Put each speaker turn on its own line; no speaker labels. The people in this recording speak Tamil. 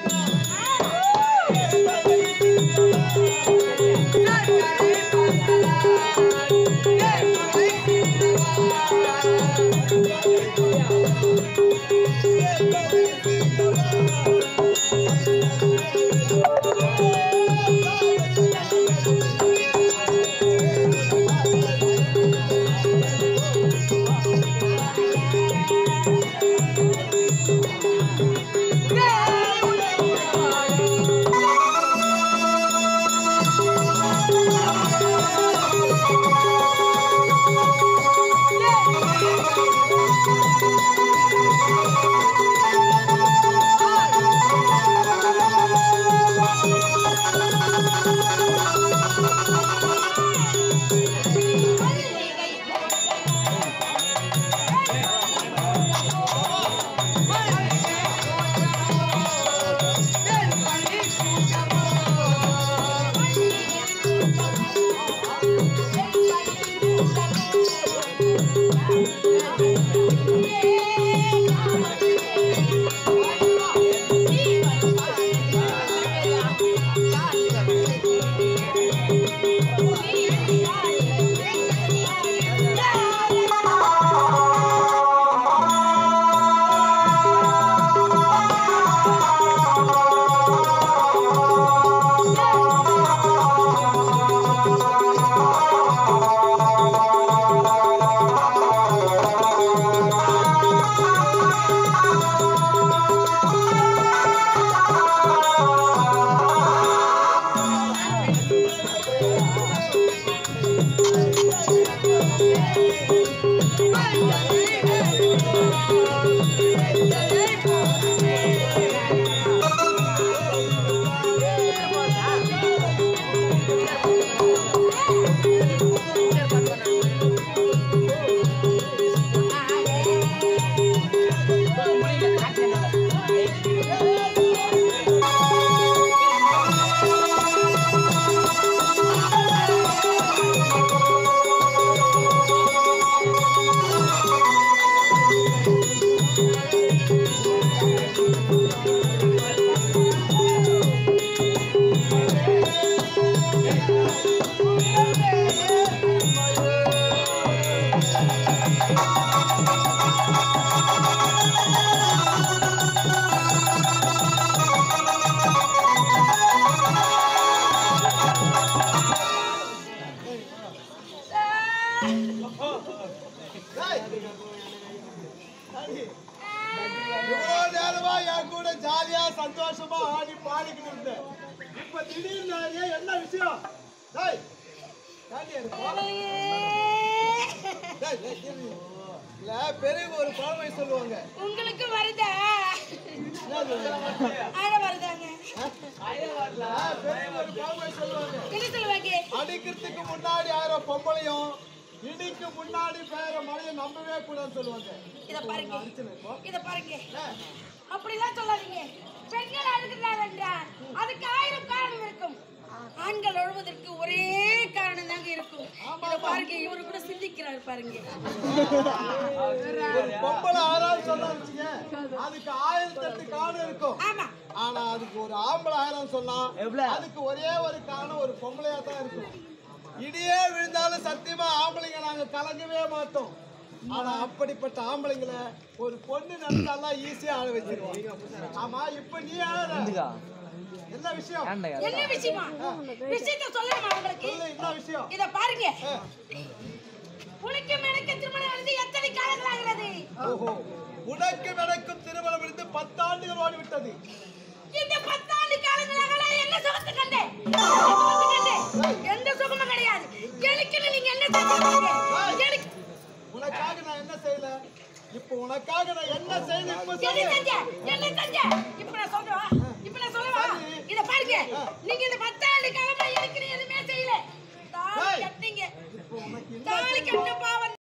இவ்வளவு நேரமா என் கூட ஜாலியா சந்தோஷமா ஆடி பாடிக்கிட்டு இருந்தேன் இப்ப திடீர்னு ஏன் என்ன விஷயம் டேய், ஏன்டி அது போ- டேய், டேய், இரு. இல்ல பெரியவங்க ஒரு பழமொழி சொல்லுவாங்க
உங்களுக்கு வருதா ஆட வருதாங்க
இல்ல, பெரியவங்க ஒரு பழமொழி சொல்லுவாங்க
என்ன சொல்லுவாங்க
அடிக்கிறதுக்கு முன்னாடி ஆயிரம் பொம்பளையும் இடிக்கு முன்னாடி பெயர மழையும் நம்பவே கூடாதுன்னு சொல்லுவாங்க
இத பாருங்க
அடிச்சுன்னு இப்போ.
இத பாருங்க அப்படிலாம் சொல்லாதீங்க பெண்கள் அழுகிறார் என்றால் அதுக்கு ஆயிரம் காரணம் இருக்கும் ஆண்கள் அழுவதற்கு ஒரே காரணம் தாங்க இருக்கும் இத பாருங்க இவரு கூட சிந்திக்கிறாரு பாருங்க
ஒரு பொம்பளை ஆறாவது சொன்னாச்சுங்க அதுக்கு ஆயிரத்தி எட்டு காரணம் இருக்கும்
ஆமா
ஆனா அதுக்கு ஒரு ஆம்பளை ஆயிரம் சொன்னா அதுக்கு ஒரே ஒரு காரணம் ஒரு பொம்பளையா தான் இருக்கும் இடியே விழுந்தாலும் சத்தியமா ஆம்பளைங்க நாங்க கலங்கவே மாட்டோம் ஆனா அப்படிப்பட்ட ஆம்பளைங்களை ஒரு பொண்ணு நினைச்சாலாம் ஈஸியா ஆள வச்சிருவோம் ஆமா இப்ப நீ ஆள என்ன விஷயம்
என்ன விஷயமா விஷயத்த சொல்லணுமா உங்களுக்கு
சொல்லு என்ன விஷயம்
இத பாருங்க உனக்கு எனக்கு திருமணம் நடந்து எத்தனை காலங்கள் ஆகிறது
ஓஹோ உனக்கு நடக்கும் திருமணம் இருந்து பத்தாண்டுகள் ஓடிவிட்டது
இந்த பத்தாண்டு காலங்களாக நான் என்ன சுகத்தை கண்டேன் என்ன சுகத்தை கண்டேன்? எந்த சுகமும் கிடையாது எனக்கு நீங்க என்ன செஞ்சீங்க எனக்கு
உனக்காக நான் என்ன செய்யல இப்ப உனக்காக நான் என்ன செய்யல இப்ப
என்ன
சொல்லு
செஞ்ச என்ன செஞ்ச இப்ப நான் சொல்றேன்